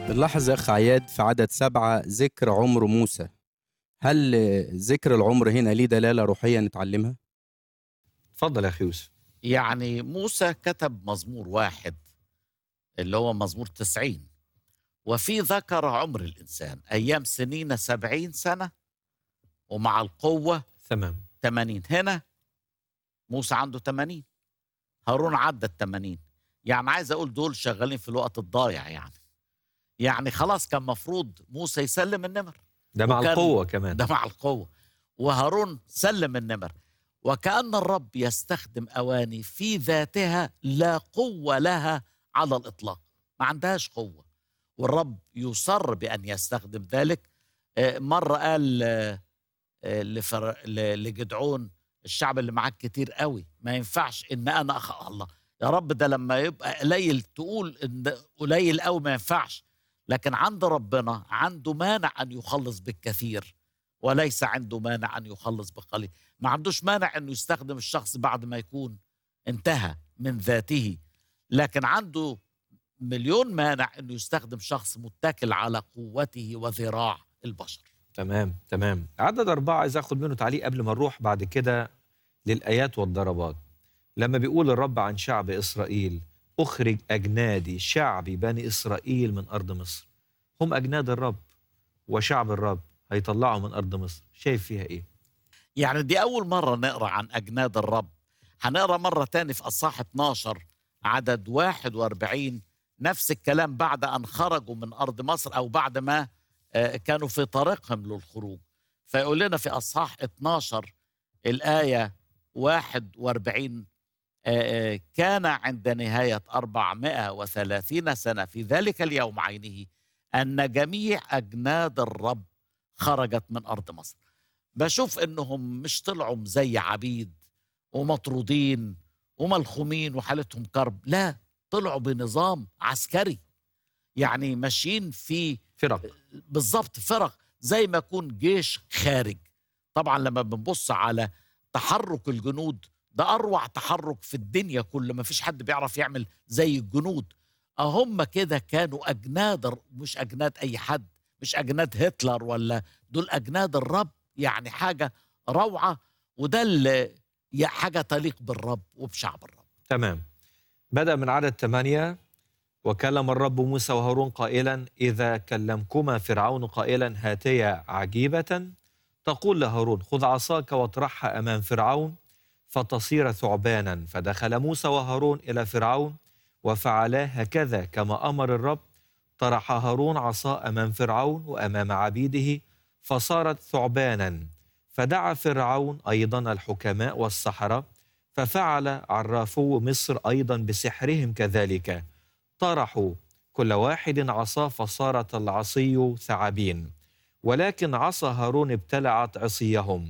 بنلاحظ يا أخ عياد في عدد سبعة ذكر عمر موسى هل ذكر العمر هنا ليه دلالة روحية نتعلمها؟ اتفضل يا اخي يوسف يعني موسى كتب مزمور واحد اللي هو مزمور تسعين وفي ذكر عمر الإنسان أيام سنين سبعين سنة ومع القوة تمام 80 هنا موسى عنده 80 هارون عدى ال 80 يعني عايز اقول دول شغالين في الوقت الضايع يعني يعني خلاص كان مفروض موسى يسلم النمر ده مع وكان- القوه كمان ده مع القوة وهارون سلم النمر وكأن الرب يستخدم أواني في ذاتها لا قوة لها على الإطلاق ما عندهاش قوة والرب يصر بأن يستخدم ذلك آه، مرة قال آه، آه، لفر... ل- لجدعون الشعب اللي معاك كتير قوي ما ينفعش ان انا أخ... الله يا رب ده لما يبقى قليل تقول ان ده قليل قوي ما ينفعش لكن عند ربنا عنده مانع ان يخلص بالكثير وليس عنده مانع ان يخلص بقليل ما عندوش مانع انه يستخدم الشخص بعد ما يكون انتهى من ذاته لكن عنده مليون مانع انه يستخدم شخص متكل على قوته وذراع البشر تمام تمام عدد أربعة عايز أخد منه تعليق قبل ما نروح بعد كده للآيات والضربات لما بيقول الرب عن شعب إسرائيل أخرج أجنادي شعبي بني إسرائيل من أرض مصر هم أجناد الرب وشعب الرب هيطلعوا من أرض مصر شايف فيها إيه يعني دي أول مرة نقرأ عن أجناد الرب هنقرأ مرة تاني في أصحاح 12 عدد 41 نفس الكلام بعد أن خرجوا من أرض مصر أو بعد ما آه، كانوا في طريقهم للخروج فيقول لنا في أصحاح 12 الآية 41 آه، آه، كان عند نهاية 430 سنة في ذلك اليوم عينه أن جميع أجناد الرب خرجت من أرض مصر بشوف انهم مش طلعوا زي عبيد ومطرودين وملخومين وحالتهم كرب لا طلعوا بنظام عسكري يعني ماشيين في فرق بالظبط فرق زي ما يكون جيش خارج طبعا لما بنبص على تحرك الجنود ده اروع تحرك في الدنيا كله ما فيش حد بيعرف يعمل زي الجنود هم كده كانوا اجناد الر- مش اجناد اي حد مش اجناد هتلر ولا دول اجناد الرب يعني حاجه روعه وده اللي يا حاجه تليق بالرب وبشعب الرب تمام بدأ من عدد ثمانية وكلم الرب موسى وهارون قائلا إذا كلمكما فرعون قائلا هاتيا عجيبة تقول لهارون خذ عصاك واطرحها أمام فرعون فتصير ثعبانا فدخل موسى وهارون إلى فرعون وفعلا هكذا كما أمر الرب طرح هارون عصا أمام فرعون وأمام عبيده فصارت ثعبانا فدعا فرعون أيضا الحكماء والسحرة ففعل عرافو مصر أيضا بسحرهم كذلك طرحوا كل واحد عصا فصارت العصي ثعابين ولكن عصا هارون ابتلعت عصيهم